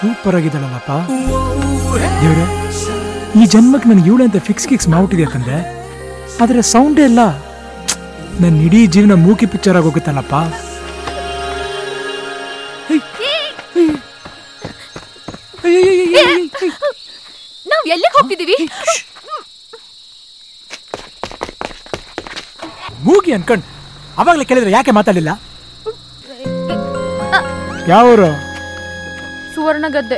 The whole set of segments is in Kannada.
ಸೂಪರ್ ಆಗಿದ್ದಾಳಲ್ಲಪ್ಪ ದೇವ್ರೆ ಈ ಜನ್ಮಕ್ಕೆ ನನಗೆ ಇವಳೆ ಅಂತ ಫಿಕ್ಸ್ ಗಿಕ್ಸ್ ಮಾಡ್ಬಿಟ್ಟಿದೆ ಯಾಕಂದ್ರೆ ಆದರೆ ಸೌಂಡೇ ಇಲ್ಲ ನನ್ನ ಇಡೀ ಜೀವನ ಮೂಕಿ ಪಿಕ್ಚರ್ ಆಗೋಗುತ್ತಲ್ಲಪ್ಪ ನಾವ್ ಎಲ್ಲಿಗೆ ಹೋಗ್ತಿದೀವಿ ಮೂಗಿ ಅನ್ಕಂಡ್ ಅವಾಗಲೇ ಕೇಳಿದ್ರೆ ಯಾಕೆ ಮಾತಾಡಲಿಲ್ಲ ಯಾವರು ಸುವರ್ಣ ಗದ್ದೆ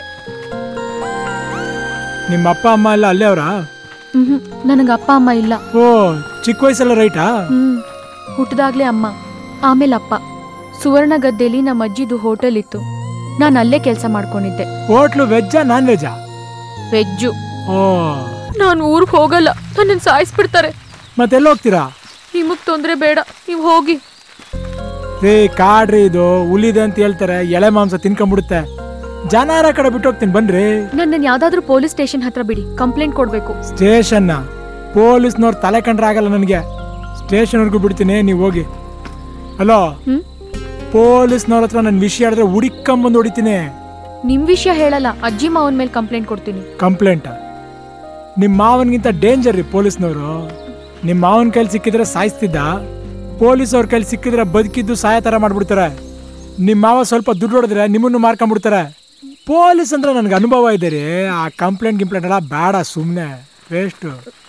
ನಿಮ್ಮ ಅಪ್ಪ ಅಮ್ಮ ಎಲ್ಲ ಅಲ್ಲೇ ಅವರಾ ಹ್ಮ್ ನನಗ ಅಪ್ಪ ಅಮ್ಮ ಇಲ್ಲ ಓ ಚಿಕ್ಕ ವಯಸ್ಸಲ್ಲ ರೈಟಾ ಹ್ಮ್ ಹುಟ್ಟದಾಗ್ಲೇ ಅಮ್ಮ ಆಮೇಲೆ ಅಪ್ಪ ಸುವರ್ಣ ಗದ್ದೆಲಿ ನಮ್ಮ ಅಜ್ಜಿದು ಹೋಟೆಲ್ ಇತ್ತು ನಾನು ಅಲ್ಲೇ ಕೆಲಸ ಮಾಡ್ಕೊಂಡಿದ್ದೆ ಹೋಟ್ಲು ವೆಜ್ಜಾ ನಾನ್ ವೆಜ್ಜಾ ವೆಜ್ಜು ಓ ನಾನು ಊರಿಗೆ ಹೋಗಲ್ಲ ನನ್ನನ್ನು ಸಾಯಿಸ್ಬಿಡ್ತಾರೆ ಮತ್ತೆಲ್ಲ ಹೋಗ್ತೀರಾ ನಿಮಗ್ ತೊಂದ್ರೆ ಬೇಡ ನೀವು ಹೋಗಿ ರೇ ಕಾಡ್ರಿ ಇದು ಹುಲಿದೆ ಅಂತ ಹೇಳ್ತಾರೆ ಎಳೆ ಮಾಂಸ ತಿನ್ಕೊಂಡ್ಬಿಡುತ್ತೆ ಜನಾರ ಕಡೆ ಬಿಟ್ಟು ಹೋಗ್ತೀನಿ ಬನ್ರಿ ನನ್ನನ್ನು ಯಾವ್ದಾದ್ರೂ ಪೊಲೀಸ್ ಸ್ಟೇಷನ್ ಹತ್ರ ಬಿಡಿ ಕಂಪ್ಲೇಂಟ್ ಕೊಡ್ಬೇಕು ಸ್ಟೇಷನ್ನ ಪೊಲೀಸ್ನವ್ರು ತಲೆ ಕಂಡ್ರೆ ಆಗಲ್ಲ ನನಗೆ ಸ್ಟೇಷನ್ವರೆಗೂ ಬಿಡ್ತೀನಿ ನೀವು ಹೋಗಿ ಹಲೋ ಹ್ಮ್ ಪೊಲೀಸ್ನವ್ರ ಹತ್ರ ನನ್ನ ವಿಷಯ ಹೇಳಿದ್ರೆ ಹುಡಿಕೊಂಬಂದು ಹೊಡಿತೀನಿ ನಿಮ್ ವಿಷಯ ಹೇಳಲ್ಲ ಅಜ್ಜಿ ಮಾವನ್ ಮೇಲೆ ಕಂಪ್ಲೇಂಟ್ ಕೊಡ್ತೀನಿ ಕಂಪ್ಲೇಂಟ್ ನಿಮ್ಮ ಮಾವನ್ಗಿಂತ ಡೇಂಜರ್ ರೀ ಪೊಲೀಸ್ನವರು ನಿಮ್ಮ ಮಾವನ ಕೈಲಿ ಸಿಕ್ಕಿದ್ರೆ ಸಾಯಿಸ್ತಿದ್ದ ಪೊಲೀಸ್ ಅವ್ರ ಕೈಲಿ ಸಿಕ್ಕಿದ್ರೆ ಬದುಕಿದ್ದು ಸಾಯ ಥರ ಮಾಡ್ಬಿಡ್ತಾರೆ ನಿಮ್ಮ ಮಾವ ಸ್ವಲ್ಪ ದುಡ್ಡು ಹೊಡೆದ್ರೆ ನಿಮ್ಮನ್ನು ಮಾರ್ಕೊಂಡ್ಬಿಡ್ತಾರೆ ಪೊಲೀಸ್ ಅಂದ್ರೆ ನನಗೆ ಅನುಭವ ಇದೆ ರೀ ಆ ಕಂಪ್ಲೇಂಟ್ ಗಿಂಪ್ಲೇಂಟ್ ಎಲ್ಲ ಬೇಡ ಸುಮ್ಮನೆ ವೇಸ್ಟು